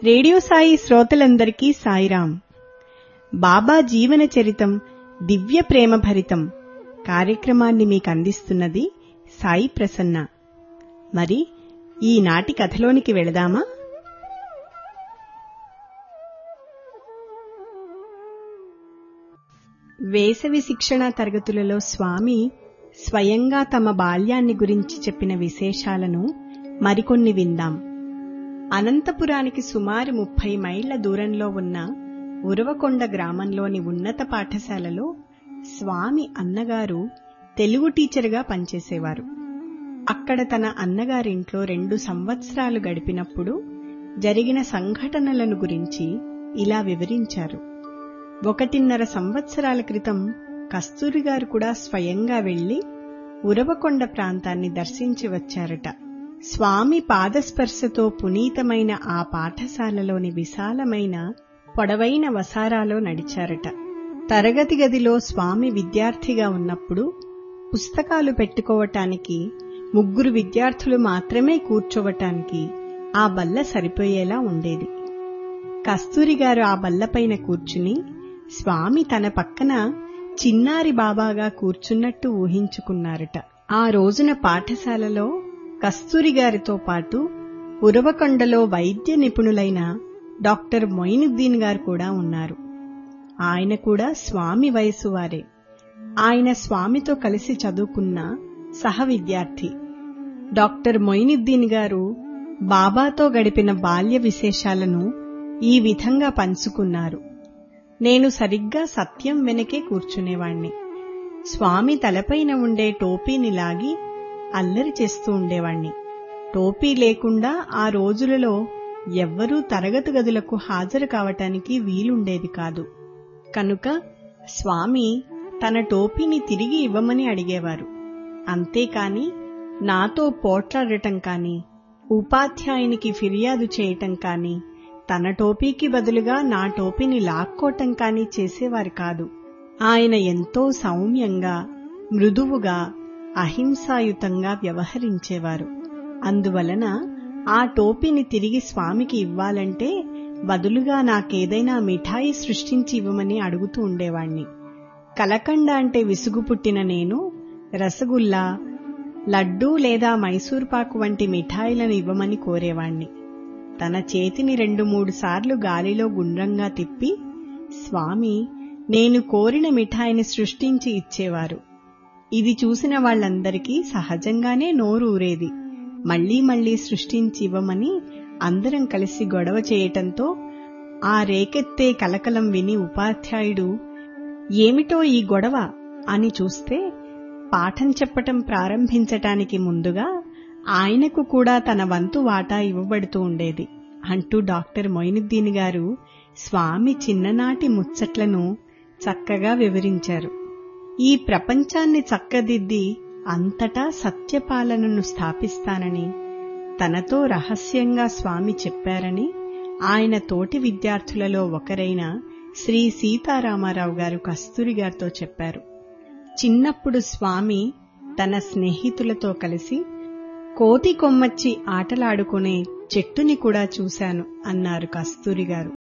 radio Sai శ్రోతలందరికీ సాయిరాం బాబా జీవన చరితం దివ్య ప్రేమ భరితం కార్యక్రమాన్ని మీకు అందిస్తున్నది సాయి ప్రసన్న మరి ఈనాటి కథలోనికి వెళదామా వేసవి శిక్షణ తరగతులలో స్వామి స్వయంగా తమ బాల్యాన్ని గురించి చెప్పిన విశేషాలను మరికొన్ని విందాం అనంతపురానికి సుమారు ముప్పై మైళ్ల దూరంలో ఉన్న ఉరవకొండ గ్రామంలోని ఉన్నత పాఠశాలలో స్వామి అన్నగారు తెలుగు టీచర్గా పనిచేసేవారు అక్కడ తన అన్నగారింట్లో రెండు సంవత్సరాలు గడిపినప్పుడు జరిగిన సంఘటనలను గురించి ఇలా వివరించారు ఒకటిన్నర సంవత్సరాల క్రితం కస్తూరి గారు కూడా స్వయంగా వెళ్లి ఉరవకొండ ప్రాంతాన్ని దర్శించి వచ్చారట స్వామి పాదస్పర్శతో పునీతమైన ఆ పాఠశాలలోని విశాలమైన పొడవైన వసారాలో నడిచారట తరగతి గదిలో స్వామి విద్యార్థిగా ఉన్నప్పుడు పుస్తకాలు పెట్టుకోవటానికి ముగ్గురు విద్యార్థులు మాత్రమే కూర్చోవటానికి ఆ బల్ల సరిపోయేలా ఉండేది కస్తూరి గారు ఆ బల్లపైన కూర్చుని స్వామి తన పక్కన చిన్నారి బాబాగా కూర్చున్నట్టు ఊహించుకున్నారట ఆ రోజున పాఠశాలలో కస్తూరి గారితో పాటు ఉరవకొండలో వైద్య నిపుణులైన డాక్టర్ మొయినుద్దీన్ గారు కూడా ఉన్నారు ఆయన కూడా స్వామి వయసు వారే ఆయన స్వామితో కలిసి చదువుకున్న సహ విద్యార్థి డాక్టర్ మొయినుద్దీన్ గారు బాబాతో గడిపిన బాల్య విశేషాలను ఈ విధంగా పంచుకున్నారు నేను సరిగ్గా సత్యం వెనకే కూర్చునేవాణ్ణి స్వామి తలపైన ఉండే టోపీని లాగి అల్లరి చేస్తూ ఉండేవాణ్ణి టోపీ లేకుండా ఆ రోజులలో ఎవ్వరూ తరగతి గదులకు హాజరు కావటానికి వీలుండేది కాదు కనుక స్వామి తన టోపీని తిరిగి ఇవ్వమని అడిగేవారు అంతేకాని నాతో పోట్లాడటం కాని ఉపాధ్యాయునికి ఫిర్యాదు చేయటం కాని తన టోపీకి బదులుగా నా టోపీని లాక్కోటం కాని చేసేవారు కాదు ఆయన ఎంతో సౌమ్యంగా మృదువుగా అహింసాయుతంగా వ్యవహరించేవారు అందువలన ఆ టోపీని తిరిగి స్వామికి ఇవ్వాలంటే బదులుగా నాకేదైనా మిఠాయి సృష్టించి ఇవ్వమని అడుగుతూ ఉండేవాణ్ణి కలకండ అంటే విసుగు పుట్టిన నేను రసగుల్లా లడ్డూ లేదా మైసూర్పాకు వంటి మిఠాయిలను ఇవ్వమని కోరేవాణ్ణి తన చేతిని రెండు మూడు సార్లు గాలిలో గుండ్రంగా తిప్పి స్వామి నేను కోరిన మిఠాయిని సృష్టించి ఇచ్చేవారు ఇది చూసిన వాళ్లందరికీ సహజంగానే నోరు ఊరేది మళ్లీ మళ్లీ సృష్టించి ఇవ్వమని అందరం కలిసి గొడవ చేయటంతో ఆ రేకెత్తే కలకలం విని ఉపాధ్యాయుడు ఏమిటో ఈ గొడవ అని చూస్తే పాఠం చెప్పటం ప్రారంభించటానికి ముందుగా ఆయనకు కూడా తన వంతు వాటా ఇవ్వబడుతూ ఉండేది అంటూ డాక్టర్ మొయినుద్దీన్ గారు స్వామి చిన్ననాటి ముచ్చట్లను చక్కగా వివరించారు ఈ ప్రపంచాన్ని చక్కదిద్ది అంతటా సత్యపాలనను స్థాపిస్తానని తనతో రహస్యంగా స్వామి చెప్పారని ఆయన తోటి విద్యార్థులలో ఒకరైన శ్రీ సీతారామారావు గారు కస్తూరి గారితో చెప్పారు చిన్నప్పుడు స్వామి తన స్నేహితులతో కలిసి కోతి కొమ్మచ్చి ఆటలాడుకునే చెట్టుని కూడా చూశాను అన్నారు కస్తూరి గారు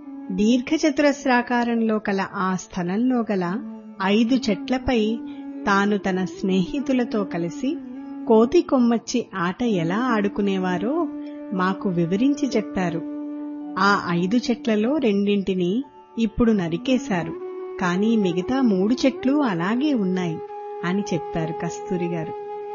దీర్ఘచతురస్రాకారంలో కల ఆ స్థలంలో గల ఐదు చెట్లపై తాను తన స్నేహితులతో కలిసి కోతి కొమ్మచ్చి ఆట ఎలా ఆడుకునేవారో మాకు వివరించి చెప్పారు ఆ ఐదు చెట్లలో రెండింటిని ఇప్పుడు నరికేశారు కానీ మిగతా మూడు చెట్లు అలాగే ఉన్నాయి అని చెప్పారు కస్తూరి గారు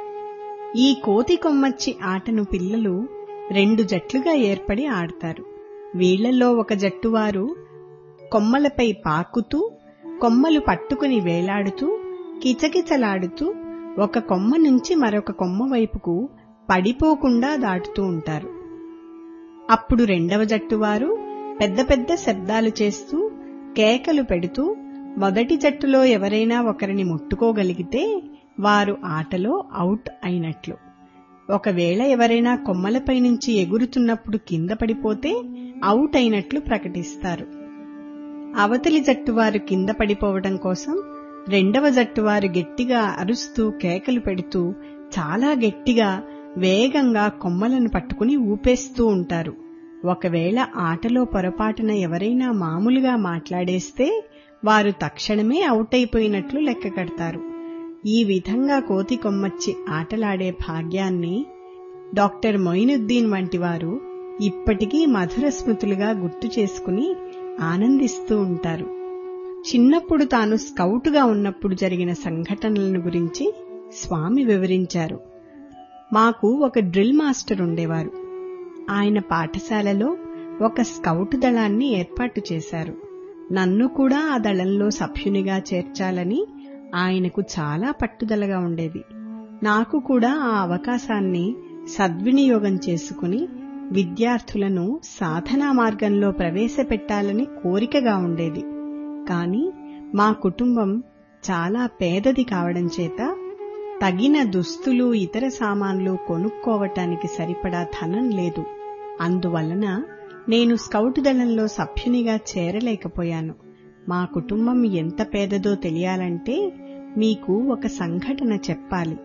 ఈ కోతి కొమ్మచ్చి ఆటను పిల్లలు రెండు జట్లుగా ఏర్పడి ఆడతారు వీళ్లలో ఒక జట్టువారు కొమ్మలపై పాకుతూ కొమ్మలు పట్టుకుని వేలాడుతూ కిచకిచలాడుతూ ఒక కొమ్మ నుంచి మరొక కొమ్మ వైపుకు పడిపోకుండా దాటుతూ ఉంటారు అప్పుడు రెండవ జట్టువారు పెద్ద పెద్ద శబ్దాలు చేస్తూ కేకలు పెడుతూ మొదటి జట్టులో ఎవరైనా ఒకరిని ముట్టుకోగలిగితే వారు ఆటలో అవుట్ అయినట్లు ఒకవేళ ఎవరైనా కొమ్మలపై నుంచి ఎగురుతున్నప్పుడు కింద పడిపోతే అవుట్ అయినట్లు ప్రకటిస్తారు అవతలి జట్టువారు కింద పడిపోవడం కోసం రెండవ జట్టువారు గట్టిగా అరుస్తూ కేకలు పెడుతూ చాలా గట్టిగా వేగంగా కొమ్మలను పట్టుకుని ఊపేస్తూ ఉంటారు ఒకవేళ ఆటలో పొరపాటున ఎవరైనా మామూలుగా మాట్లాడేస్తే వారు తక్షణమే అవుట్ అయిపోయినట్లు లెక్క కడతారు ఈ విధంగా కోతి కొమ్మచ్చి ఆటలాడే భాగ్యాన్ని డాక్టర్ మొయినుద్దీన్ వంటి వారు ఇప్పటికీ మధుర స్మృతులుగా గుర్తు చేసుకుని ఆనందిస్తూ ఉంటారు చిన్నప్పుడు తాను స్కౌటుగా ఉన్నప్పుడు జరిగిన సంఘటనలను గురించి స్వామి వివరించారు మాకు ఒక డ్రిల్ మాస్టర్ ఉండేవారు ఆయన పాఠశాలలో ఒక స్కౌట్ దళాన్ని ఏర్పాటు చేశారు నన్ను కూడా ఆ దళంలో సభ్యునిగా చేర్చాలని ఆయనకు చాలా పట్టుదలగా ఉండేది నాకు కూడా ఆ అవకాశాన్ని సద్వినియోగం చేసుకుని విద్యార్థులను సాధనా మార్గంలో ప్రవేశపెట్టాలని కోరికగా ఉండేది కాని మా కుటుంబం చాలా పేదది కావడం చేత తగిన దుస్తులు ఇతర సామాన్లు కొనుక్కోవటానికి సరిపడా ధనం లేదు అందువలన నేను స్కౌట్ దళంలో సభ్యునిగా చేరలేకపోయాను మా కుటుంబం ఎంత పేదదో తెలియాలంటే మీకు ఒక సంఘటన చెప్పాలి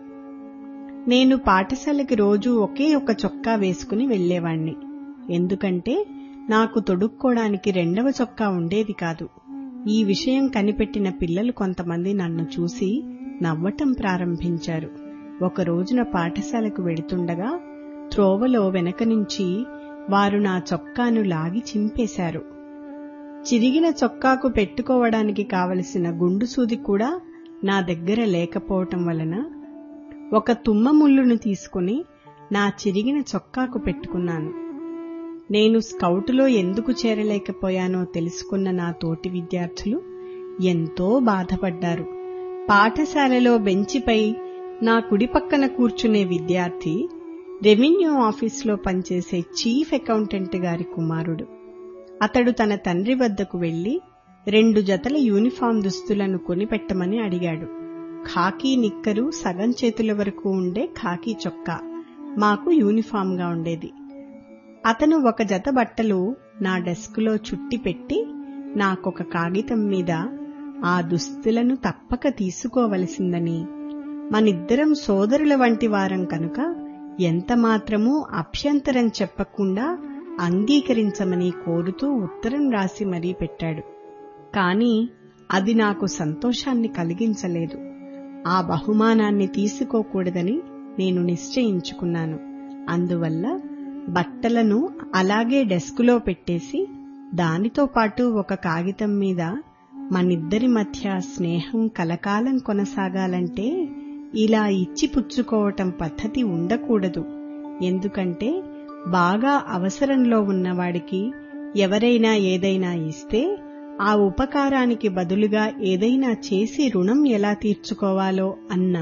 నేను పాఠశాలకి రోజు ఒకే ఒక చొక్కా వేసుకుని వెళ్లేవాణ్ణి ఎందుకంటే నాకు తొడుక్కోవడానికి రెండవ చొక్కా ఉండేది కాదు ఈ విషయం కనిపెట్టిన పిల్లలు కొంతమంది నన్ను చూసి నవ్వటం ప్రారంభించారు ఒక రోజున పాఠశాలకు వెడుతుండగా త్రోవలో వెనక నుంచి వారు నా చొక్కాను లాగి చింపేశారు చిరిగిన చొక్కాకు పెట్టుకోవడానికి కావలసిన గుండు సూది కూడా నా దగ్గర లేకపోవటం వలన ఒక తుమ్మ ముళ్ళును తీసుకుని నా చిరిగిన చొక్కాకు పెట్టుకున్నాను నేను స్కౌటులో ఎందుకు చేరలేకపోయానో తెలుసుకున్న నా తోటి విద్యార్థులు ఎంతో బాధపడ్డారు పాఠశాలలో బెంచిపై నా కుడి పక్కన కూర్చునే విద్యార్థి రెవెన్యూ ఆఫీసులో పనిచేసే చీఫ్ అకౌంటెంట్ గారి కుమారుడు అతడు తన తండ్రి వద్దకు వెళ్లి రెండు జతల యూనిఫామ్ దుస్తులను కొనిపెట్టమని అడిగాడు ఖాకీ నిక్కరు సగం చేతుల వరకు ఉండే ఖాకీ చొక్కా మాకు యూనిఫామ్గా ఉండేది అతను ఒక జత బట్టలు నా డెస్కులో చుట్టి పెట్టి నాకొక కాగితం మీద ఆ దుస్తులను తప్పక తీసుకోవలసిందని మనిద్దరం సోదరుల వంటి వారం కనుక ఎంతమాత్రమూ అభ్యంతరం చెప్పకుండా అంగీకరించమని కోరుతూ ఉత్తరం రాసి మరీ పెట్టాడు కాని అది నాకు సంతోషాన్ని కలిగించలేదు ఆ బహుమానాన్ని తీసుకోకూడదని నేను నిశ్చయించుకున్నాను అందువల్ల బట్టలను అలాగే డెస్కులో పెట్టేసి దానితో పాటు ఒక కాగితం మీద మనిద్దరి మధ్య స్నేహం కలకాలం కొనసాగాలంటే ఇలా ఇచ్చి పుచ్చుకోవటం పద్ధతి ఉండకూడదు ఎందుకంటే బాగా అవసరంలో ఉన్నవాడికి ఎవరైనా ఏదైనా ఇస్తే ఆ ఉపకారానికి బదులుగా ఏదైనా చేసి రుణం ఎలా తీర్చుకోవాలో అన్న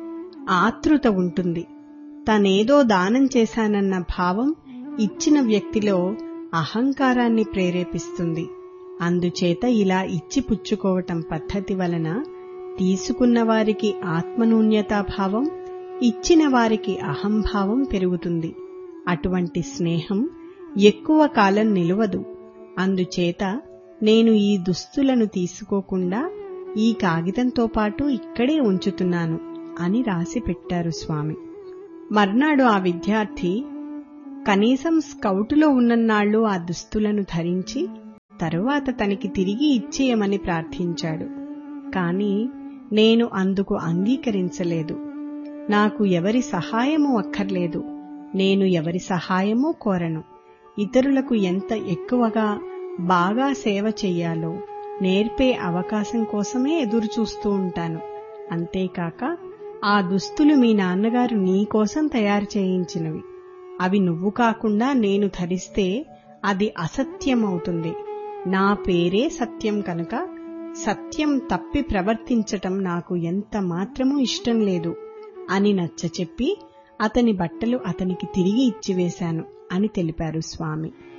ఆతృత ఉంటుంది తనేదో దానం చేశానన్న భావం ఇచ్చిన వ్యక్తిలో అహంకారాన్ని ప్రేరేపిస్తుంది అందుచేత ఇలా ఇచ్చి పుచ్చుకోవటం పద్ధతి వలన తీసుకున్న వారికి ఆత్మనూన్యతాభావం ఇచ్చిన వారికి అహంభావం పెరుగుతుంది అటువంటి స్నేహం ఎక్కువ కాలం నిలువదు అందుచేత నేను ఈ దుస్తులను తీసుకోకుండా ఈ కాగితంతో పాటు ఇక్కడే ఉంచుతున్నాను అని రాసి పెట్టారు స్వామి మర్నాడు ఆ విద్యార్థి కనీసం స్కౌటులో ఉన్నన్నాళ్లు ఆ దుస్తులను ధరించి తరువాత తనకి తిరిగి ఇచ్చేయమని ప్రార్థించాడు కాని నేను అందుకు అంగీకరించలేదు నాకు ఎవరి సహాయము అక్కర్లేదు నేను ఎవరి సహాయమూ కోరను ఇతరులకు ఎంత ఎక్కువగా బాగా సేవ చెయ్యాలో నేర్పే అవకాశం కోసమే ఎదురుచూస్తూ ఉంటాను అంతేకాక ఆ దుస్తులు మీ నాన్నగారు నీకోసం తయారు చేయించినవి అవి నువ్వు కాకుండా నేను ధరిస్తే అది అసత్యమవుతుంది నా పేరే సత్యం కనుక సత్యం తప్పి ప్రవర్తించటం నాకు ఎంత మాత్రమూ ఇష్టం లేదు అని నచ్చచెప్పి అతని బట్టలు అతనికి తిరిగి ఇచ్చివేశాను అని తెలిపారు స్వామి